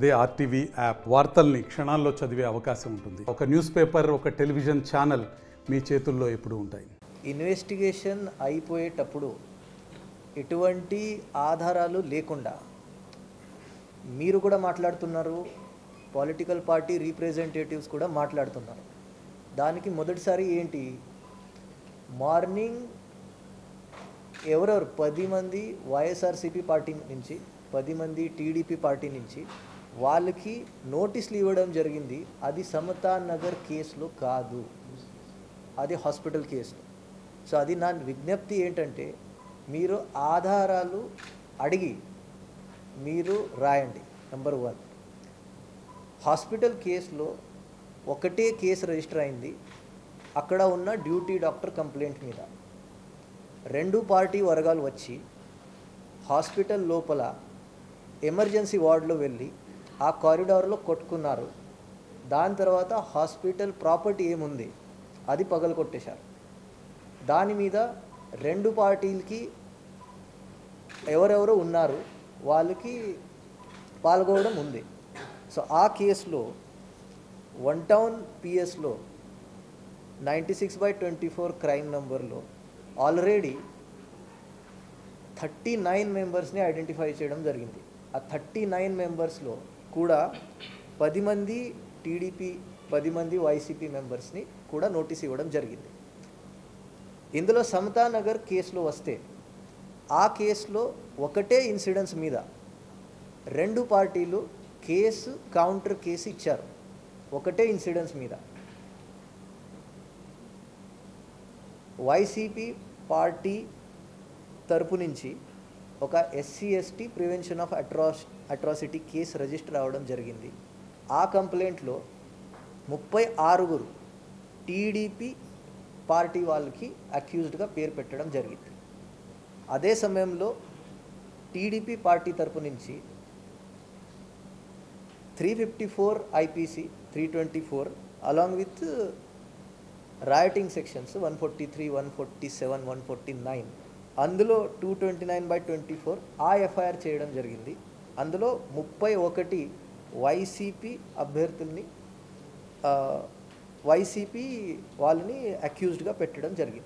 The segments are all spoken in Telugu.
అదే ఆర్టీవీ యాప్ వార్తల్ని క్షణాల్లో చదివే అవకాశం ఉంటుంది ఒక న్యూస్ పేపర్ ఒక టెలివిజన్ ఛానల్ మీ చేతుల్లో ఎప్పుడూ ఉంటాయి ఇన్వెస్టిగేషన్ అయిపోయేటప్పుడు ఎటువంటి ఆధారాలు లేకుండా మీరు కూడా మాట్లాడుతున్నారు పొలిటికల్ పార్టీ రీప్రజెంటేటివ్స్ కూడా మాట్లాడుతున్నారు దానికి మొదటిసారి ఏంటి మార్నింగ్ ఎవరెవరు పది మంది వైఎస్ఆర్సీపీ పార్టీ నుంచి పది మంది టీడీపీ పార్టీ నుంచి వాళ్ళకి నోటీసులు ఇవ్వడం జరిగింది అది సమతా నగర్ కేసులో కాదు అది హాస్పిటల్ కేసులో సో అది నా విజ్ఞప్తి ఏంటంటే మీరు ఆధారాలు అడిగి మీరు రాయండి నెంబర్ వన్ హాస్పిటల్ కేసులో ఒకటే కేసు రిజిస్టర్ అయింది అక్కడ ఉన్న డ్యూటీ డాక్టర్ కంప్లైంట్ మీద రెండు పార్టీ వర్గాలు వచ్చి హాస్పిటల్ లోపల ఎమర్జెన్సీ వార్డులో వెళ్ళి ఆ కారిడార్లో కొట్టుకున్నారు దాని తర్వాత హాస్పిటల్ ప్రాపర్టీ ఏముంది అది పగలు కొట్టేశారు దాని మీద రెండు పార్టీలకి ఎవరెవరు ఉన్నారు వాళ్ళకి పాల్గొనడం ఉంది సో ఆ కేసులో వన్ టౌన్ పిఎస్లో ninety six by twenty four crime నెంబర్లో ఆల్రెడీ థర్టీ నైన్ మెంబర్స్ని ఐడెంటిఫై చేయడం జరిగింది ఆ థర్టీ నైన్ మెంబర్స్లో కూడా పది మంది టీడీపీ పది మంది వైసీపీ మెంబర్స్ని కూడా నోటీస్ ఇవ్వడం జరిగింది ఇందులో సమతా నగర్ కేసులో వస్తే ఆ కేసులో ఒకటే ఇన్సిడెంట్స్ మీద రెండు పార్టీలు కేసు కౌంటర్ కేసు ఇచ్చారు ఒకటే ఇన్సిడెంట్స్ మీద వైసీపీ పార్టీ తరపు నుంచి ఒక SC ST prevention of atros atrocity case register అవ్వడం జరిగింది ఆ కంప్లైంట్లో ముప్పై ఆరుగురు టీడీపీ పార్టీ వాళ్ళకి అక్యూజ్డ్గా పేరు పెట్టడం జరిగింది అదే సమయంలో టీడీపీ పార్టీ తరపు నుంచి three fifty four IPC three twenty four along with rioting sections one forty three one forty seven one forty nine అందులో two twenty nine by twenty four ఆ ఎఫ్ఐఆర్ చేయడం జరిగింది అందులో ముప్పై ఒకటి వైసీపీ అభ్యర్థుల్ని ఆ, వైసీపీ వాళ్ళని అక్యూజ్డ్గా పెట్టడం జరిగింది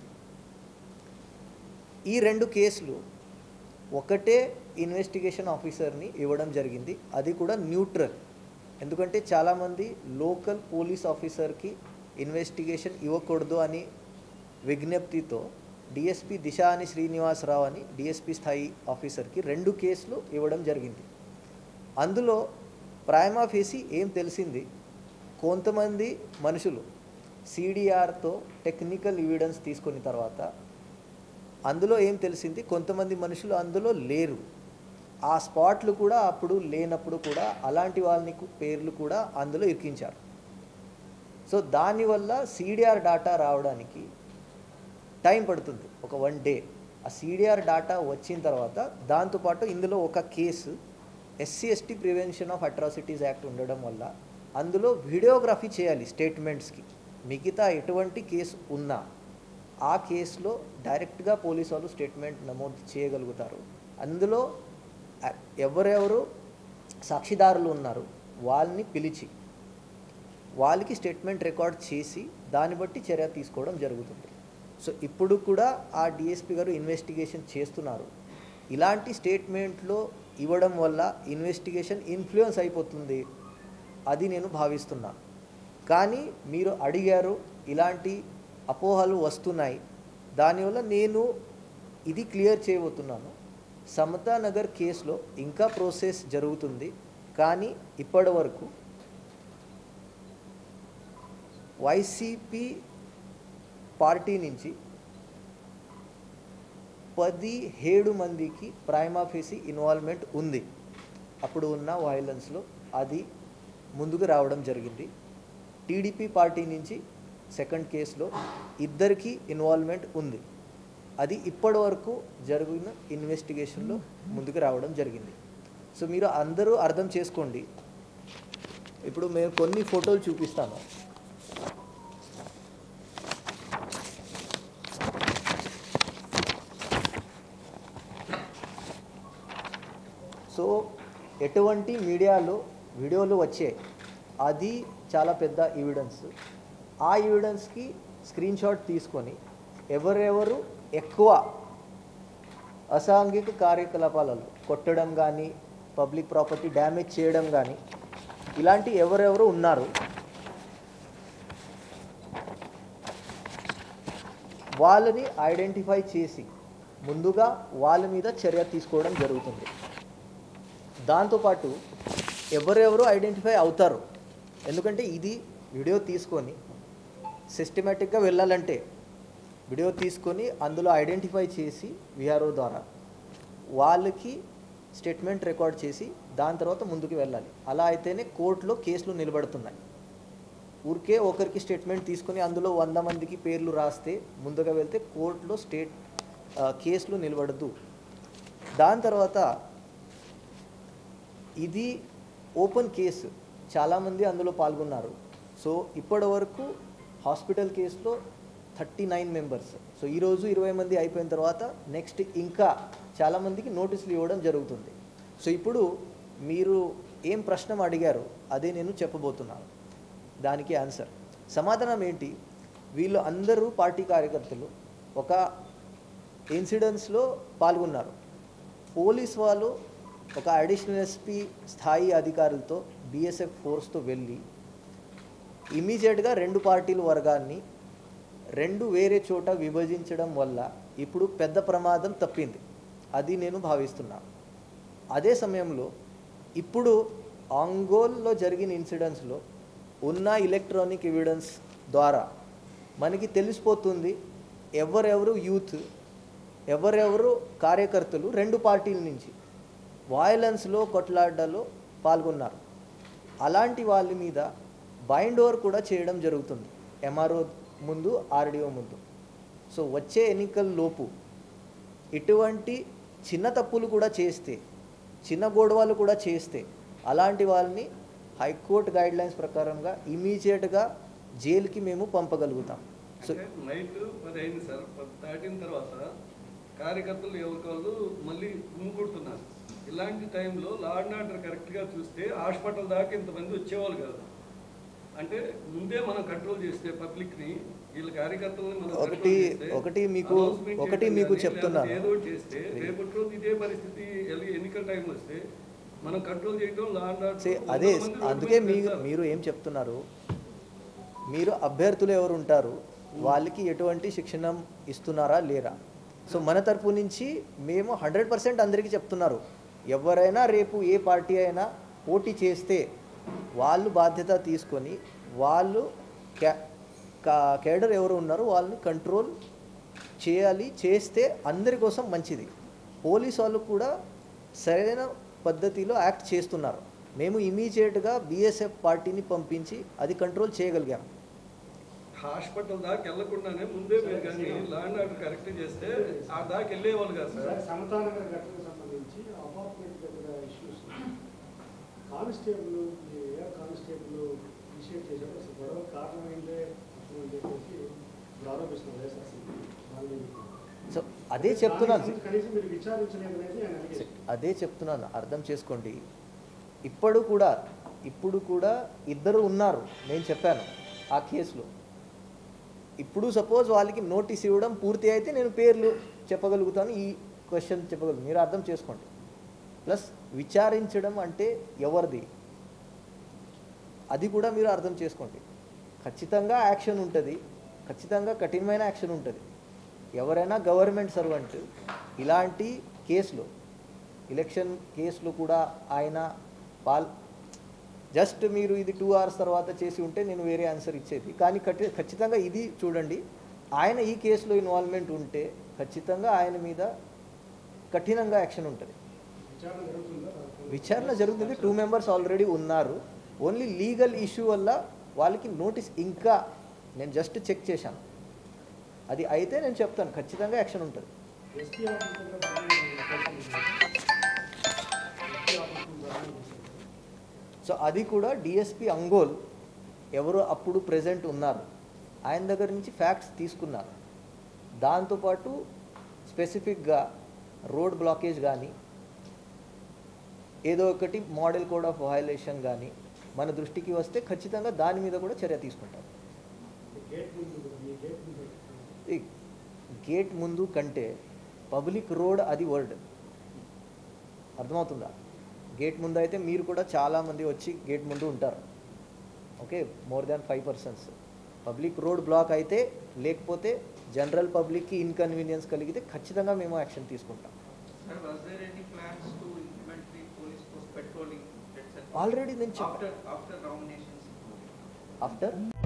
ఈ రెండు కేసులు ఒకటే ఇన్వెస్టిగేషన్ ఆఫీసర్ని ఇవ్వడం జరిగింది అది కూడా న్యూట్రల్ ఎందుకంటే చాలామంది లోకల్ పోలీస్ ఆఫీసర్కి ఇన్వెస్టిగేషన్ ఇవ్వకూడదు అని విజ్ఞప్తితో డిఎస్పి దిశాని శ్రీనివాసరావు అని డిఎస్పి స్థాయి ఆఫీసర్కి రెండు కేసులు ఇవ్వడం జరిగింది అందులో ప్రైమా ఫేసి ఏం తెలిసింది కొంతమంది మనుషులు సిడిఆర్తో టెక్నికల్ ఎవిడెన్స్ తీసుకున్న తర్వాత అందులో ఏం తెలిసింది కొంతమంది మనుషులు అందులో లేరు ఆ స్పాట్లు కూడా అప్పుడు లేనప్పుడు కూడా అలాంటి వాళ్ళని కు- పేర్లు కూడా అందులో ఇరికించారు సో దానివల్ల సిడిఆర్ డాటా రావడానికి టైం పడుతుంది ఒక వన్ డే ఆ సిడిఆర్ డాటా వచ్చిన తర్వాత దాంతోపాటు ఇందులో ఒక case SC ST prevention of atrocities act ఉండడం వల్ల అందులో వీడియోగ్రఫీ చేయాలి స్టేట్మెంట్స్కి మిగతా ఎటువంటి కేసు ఉన్నా ఆ కేసులో డైరెక్ట్గా పోలీసు వాళ్ళు స్టేట్మెంట్ నమోదు చేయగలుగుతారు అందులో అ- ఎవరెవరు సాక్షిదారులు ఉన్నారు వాళ్ళని పిలిచి వాళ్ళకి స్టేట్మెంట్ రికార్డ్ చేసి దాన్ని బట్టి చర్య తీసుకోవడం జరుగుతుంది సో ఇప్పుడు కూడా ఆ డిఎస్పి గారు ఇన్వెస్టిగేషన్ చేస్తున్నారు ఇలాంటి స్టేట్మెంట్లో ఇవ్వడం వల్ల ఇన్వెస్టిగేషన్ ఇన్ఫ్లుయెన్స్ అయిపోతుంది అది నేను భావిస్తున్నా కానీ మీరు అడిగారు ఇలాంటి అపోహలు వస్తున్నాయి దానివల్ల నేను ఇది క్లియర్ చేయబోతున్నాను సమతా నగర్ కేసులో ఇంకా ప్రాసెస్ జరుగుతుంది కానీ ఇప్పటి వరకు వైసీపీ పార్టీ నుంచి పదిహేడు మందికి ప్రైమాఫేసి ఇన్వాల్వ్మెంట్ ఉంది అప్పుడు ఉన్న వైలెన్స్లో అది ముందుకు రావడం జరిగింది టీడీపీ పార్టీ నుంచి సెకండ్ కేసులో ఇద్దరికి ఇన్వాల్వ్మెంట్ ఉంది అది ఇప్పటి వరకు జరిగిన ఇన్వెస్టిగేషన్లో ముందుకు రావడం జరిగింది సో మీరు అందరూ అర్థం చేసుకోండి ఇప్పుడు మేము కొన్ని ఫోటోలు చూపిస్తాను సో ఎటువంటి మీడియాలో వీడియోలు వచ్చాయి అది చాలా పెద్ద ఎవిడెన్స్ ఆ ఎవిడెన్స్కి స్క్రీన్ షాట్ తీసుకొని ఎవరెవరు ఎక్కువ అసాంఘిక కార్యకలాపాలలో కొట్టడం కానీ పబ్లిక్ ప్రాపర్టీ డ్యామేజ్ చేయడం కానీ ఇలాంటి ఎవరెవరు ఉన్నారు వాళ్ళని ఐడెంటిఫై చేసి ముందుగా వాళ్ళ మీద చర్య తీసుకోవడం జరుగుతుంది దాంతోపాటు ఎవరెవరు ఐడెంటిఫై అవుతారు ఎందుకంటే ఇది వీడియో తీసుకొని సిస్టమేటిక్గా వెళ్ళాలంటే వీడియో తీసుకొని అందులో ఐడెంటిఫై చేసి విఆర్ఓ ద్వారా వాళ్ళకి స్టేట్మెంట్ రికార్డ్ చేసి దాని తర్వాత ముందుకు వెళ్ళాలి అలా అయితేనే కోర్టులో కేసులు నిలబడుతున్నాయి ఊరికే ఒకరికి స్టేట్మెంట్ తీసుకొని అందులో వంద మందికి పేర్లు రాస్తే ముందుగా వెళ్తే కోర్టులో స్టేట్ ఆ, కేసులు నిలబడదు దాని తర్వాత ఇది ఓపెన్ కేసు చాలామంది అందులో పాల్గొన్నారు సో ఇప్పటి వరకు హాస్పిటల్ కేసులో థర్టీ నైన్ మెంబర్స్ సో ఈరోజు ఇరవై మంది అయిపోయిన తర్వాత నెక్స్ట్ ఇంకా చాలామందికి నోటీసులు ఇవ్వడం జరుగుతుంది సో ఇప్పుడు మీరు ఏం ప్రశ్న అడిగారో అదే నేను చెప్పబోతున్నాను దానికి ఆన్సర్ సమాధానం ఏంటి వీళ్ళు అందరూ పార్టీ కార్యకర్తలు ఒక ఇన్సిడెంట్స్లో పాల్గొన్నారు పోలీస్ వాళ్ళు ఒక అడిషనల్ ఎస్పీ స్థాయి అధికారులతో బీఎస్ఎఫ్ ఫోర్స్తో వెళ్ళి ఇమీడియట్గా రెండు పార్టీల వర్గాన్ని రెండు వేరే చోట విభజించడం వల్ల ఇప్పుడు పెద్ద ప్రమాదం తప్పింది అది నేను భావిస్తున్నాను అదే సమయంలో ఇప్పుడు ఆంగోల్లో జరిగిన ఇన్సిడెంట్స్లో ఉన్న ఎలక్ట్రానిక్ ఎవిడెన్స్ ద్వారా మనకి తెలిసిపోతుంది ఎవరెవరు యూత్ ఎవరెవరు కార్యకర్తలు రెండు పార్టీల నుంచి వాయలెన్స్లో కొట్లాటలో పాల్గొన్నారు అలాంటి వాళ్ళ మీద బైండ్ ఓవర్ కూడా చేయడం జరుగుతుంది ఎంఆర్ఓ ముందు ఆర్డీఓ ముందు సో వచ్చే ఎన్నికల లోపు ఇటువంటి చిన్న తప్పులు కూడా చేస్తే చిన్న గొడవలు కూడా చేస్తే అలాంటి వాళ్ళని హైకోర్టు గైడ్ లైన్స్ ప్రకారంగా ఇమీడియట్గా జైలుకి మేము పంపగలుగుతాం సో అంటే నైట్ పది అయింది సార్ పది దాటిన తర్వాత కార్యకర్తలు ఎవరికాళ్ళు మళ్ళీ గుమ్ముకుంటున్నారు ఇలాంటి టైంలో లా అండ్ ఆర్డర్ కరెక్ట్గా చూస్తే హాస్పిటల్ దాకా ఇంతమంది వచ్చేవాళ్ళు కాదు అంటే ముందే మనం కంట్రోల్ చేస్తే పబ్లిక్ని వీళ్ళ కార్యకర్తలని మనం ఒకటి- control చేస్తే, ఒకటి మీకు- announcement ఒకటి చేయడం మీకు కానీ, చెప్తున్నాను. లేకపోతే ఏదో ఒకటి చేస్తే రేపటి రోజు ఇదే పరిస్థితి ఎల్లి- ఎన్నికల టైం వస్తే మనం కంట్రోల్ చేయడం లా అండ్ సే ఆర్డర్ అదే అందుకే మీరు మీరు ఏం చెప్తున్నారు మీరు అభ్యర్థులు ఎవరు ఉంటారు వాళ్ళకి ఎటువంటి శిక్షణ ఇస్తున్నారా లేరా సో మన తరపు నుంచి మేము హండ్రెడ్ పర్సెంట్ అందరికీ చెప్తున్నారు ఎవరైనా రేపు ఏ పార్టీ అయినా పోటీ చేస్తే వాళ్ళు బాధ్యత తీసుకొని వాళ్ళు క్యా కా- కేడర్ ఎవరు ఉన్నారో వాళ్ళని కంట్రోల్ చేయాలి చేస్తే అందరి కోసం మంచిది పోలీస్ వాళ్ళు కూడా సరైన పద్ధతిలో యాక్ట్ చేస్తున్నారు మేము ఇమీడియట్గా బీఎస్ఎఫ్ పార్టీని పంపించి అది కంట్రోల్ చేయగలిగాం హాస్పిటల్ దాకా వెళ్లకుండానే ముందే మీరు కానీ లా అండ్ ఆర్డర్ కరెక్ట్ చేస్తే ఆ దాకా వెళ్ళేవాళ్ళు కాదు సార్ సార్ సమతానగర్ ఘటనకు సంబంధించి అపార్ట్మెంట్ దగ్గర ఇష్యూస్ కానిస్టేబుల్ ఈ ఏఆర్ కానిస్టేబుల్ ఇనిషియేట్ చేశారు అసలు గొడవ కారణమైందే అసలు అని చెప్పేసి ఇప్పుడు ఆరోపిస్తున్నారు వైఎస్ఆర్సీపీ వాళ్ళని సో అదే చెప్తున్నాను దానికి కనీసం మీరు విచారించలేదు అనేది ఆయన అడిగేది అదే చెప్తున్నాను అర్థం చేసుకోండి ఇప్పుడు కూడా ఇప్పుడు కూడా ఇద్దరు ఉన్నారు నేను చెప్పాను ఆ కేసులో ఇప్పుడు సపోజ్ వాళ్ళకి నోటీస్ ఇవ్వడం పూర్తి అయితే నేను పేర్లు చెప్పగలుగుతాను ఈ క్వశ్చన్ చెప్పగలను మీరు అర్థం చేసుకోండి ప్లస్ విచారించడం అంటే ఎవరిది అది కూడా మీరు అర్థం చేసుకోండి ఖచ్చితంగా యాక్షన్ ఉంటుంది ఖచ్చితంగా కఠినమైన యాక్షన్ ఉంటుంది ఎవరైనా గవర్నమెంట్ సర్వెంట్ ఇలాంటి కేసులు ఎలక్షన్ కేసులు కూడా ఆయన పాల్ జస్ట్ మీరు ఇది టూ అవర్స్ తర్వాత చేసి ఉంటే నేను వేరే ఆన్సర్ ఇచ్చేది కానీ ఖచ్చి- ఖచ్చితంగా ఇది చూడండి ఆయన ఈ కేసులో ఇన్వాల్వ్మెంట్ ఉంటే ఖచ్చితంగా ఆయన మీద కఠినంగా యాక్షన్ ఉంటుంది విచారణ జరుగుతుందా విచారణ జరుగుతుంది టూ మెంబర్స్ ఆల్రెడీ ఉన్నారు ఓన్లీ లీగల్ ఇష్యూ వల్ల వాళ్ళకి నోటీస్ ఇంకా నేను జస్ట్ చెక్ చేశాను అది అయితే నేను చెప్తాను ఖచ్చితంగా యాక్షన్ ఉంటుంది ఎస్పీ ఆఫీస్ దగ్గర బాగానే అవకాశం ఉంది. ఎస్పీ ఆఫీస్ ముందు బాగానే చేశారు. సో అది కూడా డిఎస్పి అంగోల్ ఎవరు అప్పుడు ప్రెజెంట్ ఉన్నారు ఆయన దగ్గర నుంచి ఫ్యాక్ట్స్ తీసుకున్నారు దాంతోపాటు స్పెసిఫిక్గా రోడ్ బ్లాకేజ్ కానీ ఏదో ఒకటి మోడల్ కోడ్ ఆఫ్ వయలేషన్ కానీ మన దృష్టికి వస్తే ఖచ్చితంగా దాని మీద కూడా చర్య తీసుకుంటాం గేట్ ముందు ఈ గేట్ ముందు ఈ గేట్ ముందు కంటే పబ్లిక్ రోడ్ అది వర్డ్ అర్థమవుతుందా గేట్ ముందు అయితే మీరు కూడా చాలామంది వచ్చి గేట్ ముందు ఉంటారు okay more than five persons public road block అయితే లేకపోతే జనరల్ పబ్లిక్కి ఇన్కన్వీనియన్స్ కలిగితే ఖచ్చితంగా మేము యాక్షన్ తీసుకుంటాం Sir, was there any plans to implement the police post patrolling, etc.? Already నేను చెప్ప After, after nominations? ఆఫ్టర్